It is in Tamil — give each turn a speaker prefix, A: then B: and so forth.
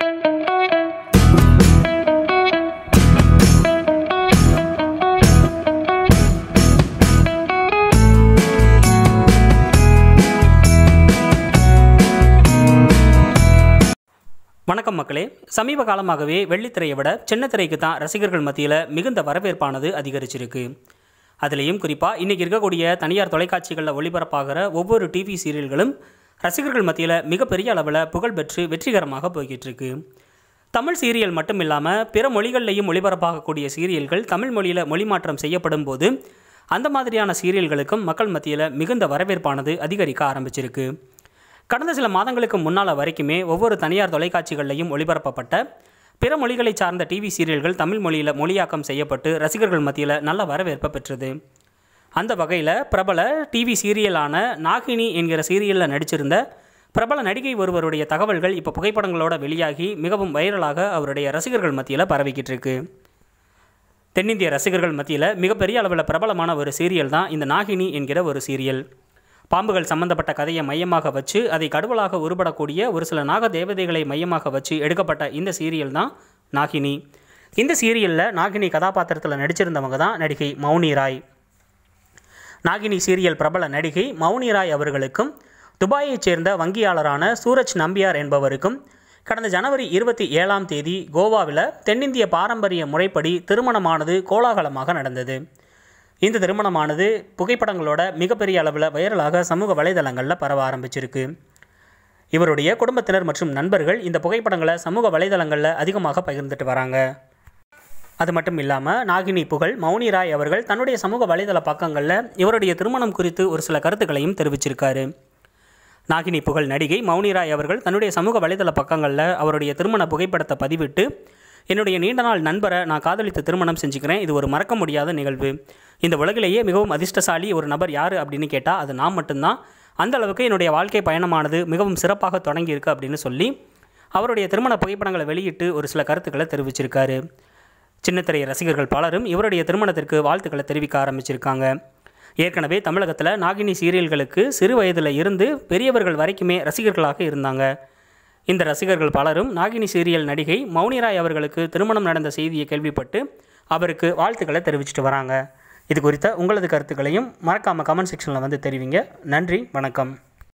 A: வணக்கம் மக்களே சமீப காலமாகவே வெள்ளித்திரையை விட சின்னத்திரைக்கு தான் ரசிகர்கள் மத்தியில் மிகுந்த வரவேற்பானது அதிகரிச்சிருக்கு அதுலேயும் குறிப்பாக இன்றைக்கி இருக்கக்கூடிய தனியார் தொலைக்காட்சிகளில் ஒளிபரப்பாகிற ஒவ்வொரு டிவி சீரியல்களும் ரசிகர்கள் மத்தியில் மிகப்பெரிய அளவில் புகழ் பெற்று வெற்றிகரமாக போய்கிட்டு இருக்கு தமிழ் சீரியல் மட்டும் இல்லாமல் பிற மொழிகள்லையும் ஒளிபரப்பாகக்கூடிய சீரியல்கள் தமிழ் மொழியில் மொழிமாற்றம் செய்யப்படும் போது அந்த மாதிரியான சீரியல்களுக்கும் மக்கள் மத்தியில் மிகுந்த வரவேற்பானது அதிகரிக்க ஆரம்பிச்சிருக்கு கடந்த சில மாதங்களுக்கு முன்னால் வரைக்குமே ஒவ்வொரு தனியார் தொலைக்காட்சிகளிலையும் ஒளிபரப்பப்பட்ட பிற மொழிகளை சார்ந்த டிவி சீரியல்கள் தமிழ் மொழியில் மொழியாக்கம் செய்யப்பட்டு ரசிகர்கள் மத்தியில் நல்ல வரவேற்பை பெற்றது அந்த வகையில் பிரபல டிவி சீரியலான நாகினி என்கிற சீரியலில் நடிச்சிருந்த பிரபல நடிகை ஒருவருடைய தகவல்கள் இப்போ புகைப்படங்களோட வெளியாகி மிகவும் வைரலாக அவருடைய ரசிகர்கள் மத்தியில் பரவிக்கிட்டு இருக்கு தென்னிந்திய ரசிகர்கள் மத்தியில் மிகப்பெரிய அளவில் பிரபலமான ஒரு சீரியல் தான் இந்த நாகினி என்கிற ஒரு சீரியல் பாம்புகள் சம்பந்தப்பட்ட கதையை மையமாக வச்சு அதை கடவுளாக உருப்படக்கூடிய ஒரு சில நாக தேவதைகளை மையமாக வச்சு எடுக்கப்பட்ட இந்த சீரியல் தான் நாகினி இந்த சீரியலில் நாகினி கதாபாத்திரத்தில் நடிச்சிருந்தவங்க தான் நடிகை மௌனி ராய் நாகினி சீரியல் பிரபல நடிகை மௌனி ராய் அவர்களுக்கும் துபாயைச் சேர்ந்த வங்கியாளரான சூரஜ் நம்பியார் என்பவருக்கும் கடந்த ஜனவரி இருபத்தி ஏழாம் தேதி கோவாவில் தென்னிந்திய பாரம்பரிய முறைப்படி திருமணமானது கோலாகலமாக நடந்தது இந்த திருமணமானது புகைப்படங்களோட மிகப்பெரிய அளவில் வைரலாக சமூக வலைதளங்களில் பரவ ஆரம்பிச்சிருக்கு இவருடைய குடும்பத்தினர் மற்றும் நண்பர்கள் இந்த புகைப்படங்களை சமூக வலைதளங்களில் அதிகமாக பகிர்ந்துட்டு வராங்க அது மட்டும் இல்லாமல் நாகினி புகழ் மௌனி ராய் அவர்கள் தன்னுடைய சமூக வலைதள பக்கங்களில் இவருடைய திருமணம் குறித்து ஒரு சில கருத்துக்களையும் தெரிவிச்சிருக்காரு நாகினி புகழ் நடிகை மௌனி ராய் அவர்கள் தன்னுடைய சமூக வலைதள பக்கங்களில் அவருடைய திருமண புகைப்படத்தை பதிவிட்டு என்னுடைய நீண்ட நாள் நண்பரை நான் காதலித்து திருமணம் செஞ்சுக்கிறேன் இது ஒரு மறக்க முடியாத நிகழ்வு இந்த உலகிலேயே மிகவும் அதிர்ஷ்டசாலி ஒரு நபர் யார் அப்படின்னு கேட்டால் அது நான் மட்டும்தான் அந்த அளவுக்கு என்னுடைய வாழ்க்கை பயணமானது மிகவும் சிறப்பாக தொடங்கியிருக்கு அப்படின்னு சொல்லி அவருடைய திருமண புகைப்படங்களை வெளியிட்டு ஒரு சில கருத்துக்களை தெரிவிச்சிருக்காரு சின்னத்திரை ரசிகர்கள் பலரும் இவருடைய திருமணத்திற்கு வாழ்த்துக்களை தெரிவிக்க ஆரம்பிச்சிருக்காங்க ஏற்கனவே தமிழகத்தில் நாகினி சீரியல்களுக்கு சிறு வயதில் இருந்து பெரியவர்கள் வரைக்குமே ரசிகர்களாக இருந்தாங்க இந்த ரசிகர்கள் பலரும் நாகினி சீரியல் நடிகை மௌனிராய் அவர்களுக்கு திருமணம் நடந்த செய்தியை கேள்விப்பட்டு அவருக்கு வாழ்த்துக்களை தெரிவிச்சிட்டு வராங்க இது குறித்த உங்களது கருத்துக்களையும் மறக்காமல் கமெண்ட் செக்ஷனில் வந்து தெரிவிங்க நன்றி வணக்கம்